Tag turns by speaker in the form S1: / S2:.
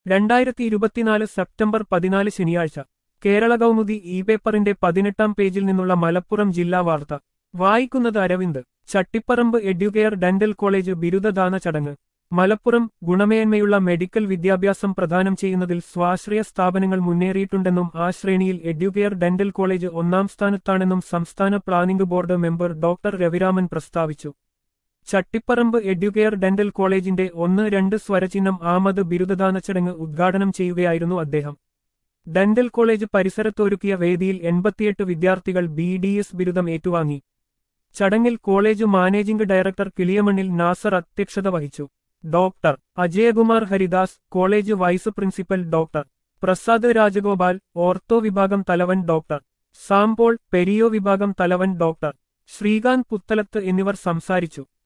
S1: രണ്ടായിരത്തി ഇരുപത്തിനാല് സെപ്റ്റംബർ പതിനാല് ശനിയാഴ്ച കേരള കൗമുദി ഇ പേപ്പറിന്റെ പതിനെട്ടാം പേജിൽ നിന്നുള്ള മലപ്പുറം ജില്ലാ വാർത്ത വായിക്കുന്നത് Aravind Chattiparamba Educare dental college ബിരുദദാന ചടങ്ങ് മലപ്പുറം ഗുണമേന്മയുള്ള മെഡിക്കൽ വിദ്യാഭ്യാസം പ്രദാനം ചെയ്യുന്നതിൽ സ്വാശ്രയ സ്ഥാപനങ്ങൾ മുന്നേറിയിട്ടുണ്ടെന്നും ആ ശ്രേണിയിൽ എഡ്യൂകെയർ ഡെന്റൽ കോളേജ് ഒന്നാം സ്ഥാനത്താണെന്നും സംസ്ഥാന planning board member doctor Raviraman പ്രസ്താവിച്ചു ചട്ടിപ്പറമ്പ് എഡ്യൂകെയർ ഡെന്റൽ കോളേജിന്റെ ഒന്ന് രണ്ട് സ്വരചിഹ്നം ആമത് ബിരുദദാന ചടങ്ങ് ഉദ്ഘാടനം ചെയ്യുകയായിരുന്നു അദ്ദേഹം ഡെന്റൽ കോളേജ് പരിസരത്തൊരുക്കിയ വേദിയിൽ എൺപത്തിയെട്ട് വിദ്യാർത്ഥികൾ ബി ഡി എസ് ബിരുദം ഏറ്റുവാങ്ങി ചടങ്ങിൽ college managing director Kiliyamannil Nasar അധ്യക്ഷത വഹിച്ചു doctor Ajayakumar Haridas college vice principal doctor Prasad Rajagopal ortho വിഭാഗം തലവൻ ഡോക്ടർ സാംപോൾ പെരിയോ വിഭാഗം തലവൻ ഡോക്ടർ ശ്രീകാന്ത് പുത്തലത്ത് എന്നിവർ സംസാരിച്ചു